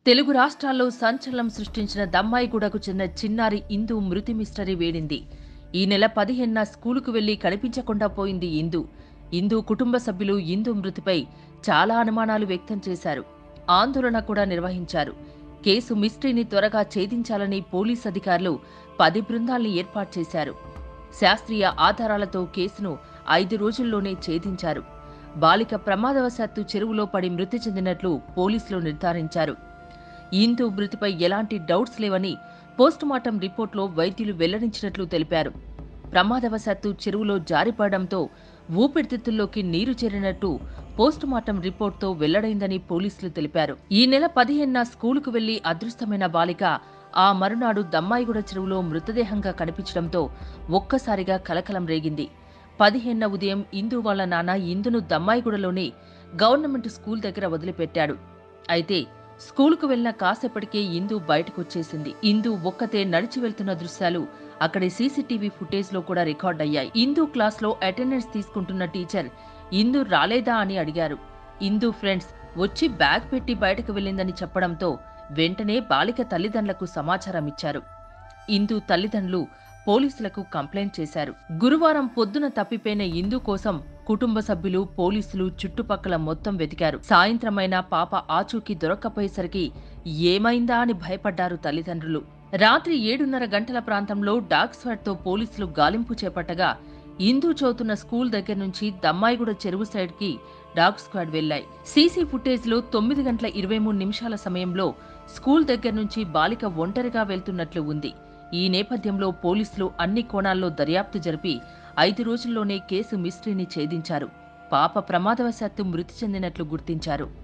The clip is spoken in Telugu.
తెలుగు రాష్ట్రాల్లో సంచలనం సృష్టించిన దమ్మాయిగూడకు చెందిన చిన్నారి ఇందు మృతి మిస్టరీ వేడింది ఈ నెల పదిహేనున స్కూలుకు వెళ్లి కనిపించకుండా పోయింది ఇందు ఇందు కుటుంబ సభ్యులు ఇందు మృతిపై చాలా అనుమానాలు వ్యక్తం చేశారు ఆందోళన కూడా నిర్వహించారు కేసు మిస్టరీని త్వరగా ఛేదించాలని పోలీస్ అధికారులు పది బృందాల్ని ఏర్పాటు చేశారు శాస్త్రీయ ఆధారాలతో కేసును ఐదు రోజుల్లోనే ఛేదించారు బాలిక ప్రమాదవశాత్తు చెరువులో పడి మృతి చెందినట్లు పోలీసులు నిర్ధారించారు ఇందు మృతిపై ఎలాంటి డౌట్స్ లేవని పోస్టుమార్టం రిపోర్టులో వైద్యులు వెల్లడించినట్లు తెలిపారు ప్రమాదవశాత్తు చెరువులో జారిపడడంతో ఊపిరితిత్తుల్లోకి నీరు చేరినట్టు పోస్టుమార్టం రిపోర్టుతో వెల్లడైందని పోలీసులు తెలిపారు ఈ నెల పదిహేనున స్కూలుకు వెళ్లి అదృష్టమైన బాలిక ఆ మరునాడు దమ్మాయిగూడ చెరువులో మృతదేహంగా కనిపించడంతో ఒక్కసారిగా కలకలం రేగింది పదిహేనున ఉదయం ఇందు వాళ్ళ నాన్న ఇందును దమ్మాయిగూడలోని గవర్నమెంట్ స్కూల్ దగ్గర వదిలిపెట్టాడు అయితే స్కూలుకు వెళ్లిన కాసేపటికే ఇందు బయటకొచ్చేసింది ఇందు ఒక్కతే నడిచి వెళ్తున్న దృశ్యాలు అక్కడి సీసీటీవీ ఫుటేజ్ లో కూడా రికార్డ్ అయ్యాయి ఇందు క్లాస్ లో అటెండెన్స్ తీసుకుంటున్న టీచర్ ఇందు రాలేదా అని అడిగారు ఇందు ఫ్రెండ్స్ వచ్చి బ్యాగ్ పెట్టి బయటకు వెళ్ళిందని చెప్పడంతో వెంటనే బాలిక తల్లిదండ్రులకు సమాచారం ఇచ్చారు ఇందు తల్లిదండ్రులు పోలీసులకు కంప్లైంట్ చేశారు గురువారం పొద్దున తప్పిపోయిన ఇందు కోసం కుటుంబ సభ్యులు పోలీసులు చుట్టుపక్కల మొత్తం వెతికారు సాయంత్రమైన పాప ఆచూకీ దొరక్కపోయేసరికి ఏమైందా అని భయపడ్డారు తల్లిదండ్రులు రాత్రి ఏడున్నర గంటల ప్రాంతంలో డాగ్ స్వాడ్ తో పోలీసులు గాలింపు చేపట్టగా ఇందు చదువుతున్న స్కూల్ దగ్గర నుంచి దమ్మాయిగూడ చెరువు సైడ్ కి డాగ్ స్క్వాడ్ వెళ్లాయి సీసీ ఫుటేజ్ లో తొమ్మిది గంటల ఇరవై మూడు నిమిషాల సమయంలో స్కూల్ దగ్గర నుంచి బాలిక ఒంటరిగా వెళ్తున్నట్లు ఉంది ఈ నేపథ్యంలో పోలీసులు అన్ని కోణాల్లో దర్యాప్తు జరిపి ఐదు రోజుల్లోనే కేసు మిస్టరీని ఛేదించారు పాప ప్రమాదవశాత్తు మృతి చెందినట్లు గుర్తించారు